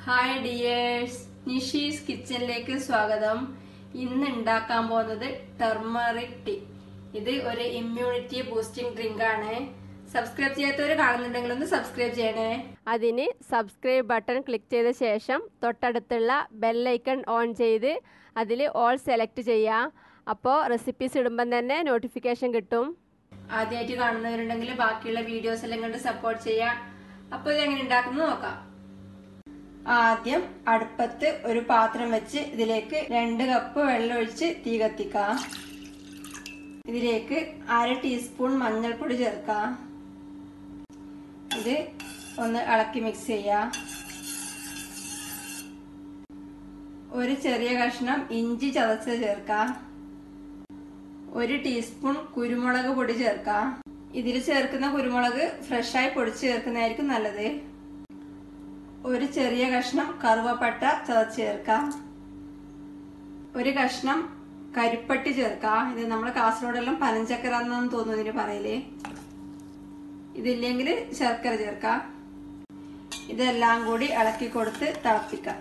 Hi dears Nishi's കിച്ചണിലേക്ക് സ്വാഗതം ഇന്ന് ഉണ്ടാക്കാൻ പോകുന്നത് ടെർമറിക് ടീ ഇത് ഒരു ഇമ്മ്യൂണിറ്റി ബൂസ്റ്റിംഗ് ഡ്രിങ്ക് ആണ് സബ്സ്ക്രൈബ് ചെയ്യാത്തവർ കാണുന്നുണ്ടെങ്കിൽ ഒന്ന് സബ്സ്ക്രൈബ് ചെയ്യണേ അതിന് സബ്സ്ക്രൈബ് ബട്ടൺ ക്ലിക്ക് ചെയ്ത ശേഷം തൊട്ടടുത്തുള്ള ബെല്ലൈക്കൺ ഓൺ ചെയ്ത് അതിൽ ഓൾ സെലക്ട് ചെയ്യുക അപ്പോൾ റെസിപ്പീസ് ഇടുമ്പം തന്നെ നോട്ടിഫിക്കേഷൻ കിട്ടും ആദ്യമായിട്ട് കാണുന്നവരുണ്ടെങ്കിൽ ബാക്കിയുള്ള വീഡിയോസ് എല്ലാം കണ്ട് സപ്പോർട്ട് ചെയ്യാം അപ്പോൾ ഇത് എങ്ങനെ ഉണ്ടാക്കുന്നത് നോക്കാം ആദ്യം അടുപ്പത്ത് ഒരു പാത്രം വെച്ച് ഇതിലേക്ക് രണ്ട് കപ്പ് വെള്ളം ഒഴിച്ച് തീ കത്തിക്കാം ഇതിലേക്ക് അര ടീസ്പൂൺ മഞ്ഞൾപ്പൊടി ചേർക്കാം ഇത് ഒന്ന് ഇളക്കി മിക്സ് ചെയ്യാം ഒരു ചെറിയ കഷ്ണം ഇഞ്ചി ചതച്ച് ചേർക്കാം ഒരു ടീസ്പൂൺ കുരുമുളക് പൊടി ചേർക്കാം ഇതിൽ ചേർക്കുന്ന കുരുമുളക് ഫ്രഷായി പൊടിച്ച് ചേർക്കുന്നതായിരിക്കും നല്ലത് ഒരു ചെറിയ കഷ്ണം കറുവപ്പട്ട ചതച്ച് ചേർക്കാം ഒരു കഷ്ണം കരിപ്പട്ടി ചേർക്കാം ഇത് നമ്മുടെ കാസർഗോഡെല്ലാം പനഞ്ചക്കര എന്നാണ് തോന്നുന്നു ഇതിന് പറയല് ഇതില്ലെങ്കിൽ ശർക്കര ചേർക്കാം ഇതെല്ലാം കൂടി ഇളക്കി കൊടുത്ത് തിളപ്പിക്കാം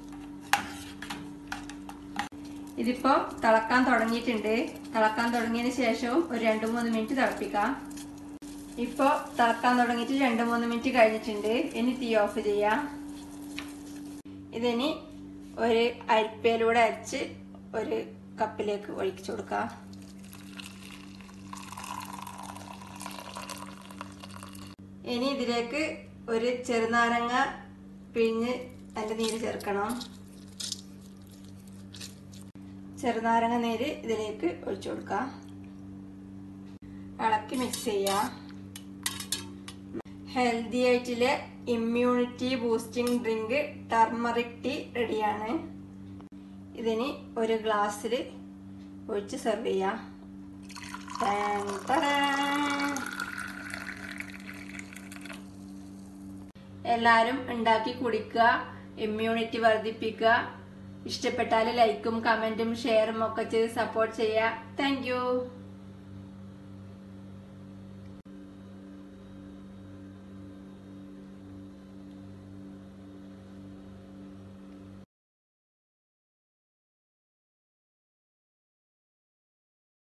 ഇതിപ്പോ തിളക്കാൻ തുടങ്ങിയിട്ടുണ്ട് തിളക്കാൻ തുടങ്ങിയതിന് ശേഷവും ഒരു രണ്ട് മൂന്ന് മിനിറ്റ് തിളപ്പിക്കാം ഇപ്പോ തിളക്കാൻ തുടങ്ങിയിട്ട് രണ്ട് മൂന്ന് മിനിറ്റ് കഴിഞ്ഞിട്ടുണ്ട് ഇനി തീ ഓഫ് ചെയ്യാം ഇതിനി ഒരു അരിപ്പയിലൂടെ അരച്ച് ഒരു കപ്പിലേക്ക് ഒഴിച്ചു കൊടുക്കാം ഇനി ഇതിലേക്ക് ഒരു ചെറുനാരങ്ങ പിഴിഞ്ഞ് അതിന്റെ നീര് ചേർക്കണം ചെറുനാരങ്ങ നീര് ഇതിലേക്ക് ഒഴിച്ചു കൊടുക്കാം ഇളക്കി മിക്സ് ചെയ്യാം ഹെൽത്തി ആയിട്ടുള്ള immunity boosting drink turmeric tea റെഡിയാണ് ഇതിന് ഒരു ഗ്ലാസ്സിൽ ഒഴിച്ച് സെർവ് ചെയ്യാം ടാൻ ടാൻ. എല്ലാവരും ഉണ്ടാക്കി കുടിക്കുക ഇമ്മ്യൂണിറ്റി വർദ്ധിപ്പിക്കുക ഇഷ്ടപ്പെട്ടാൽ ലൈക്കും കമന്റും ഷെയറും ഒക്കെ ചെയ്ത് സപ്പോർട്ട് ചെയ്യുക താങ്ക്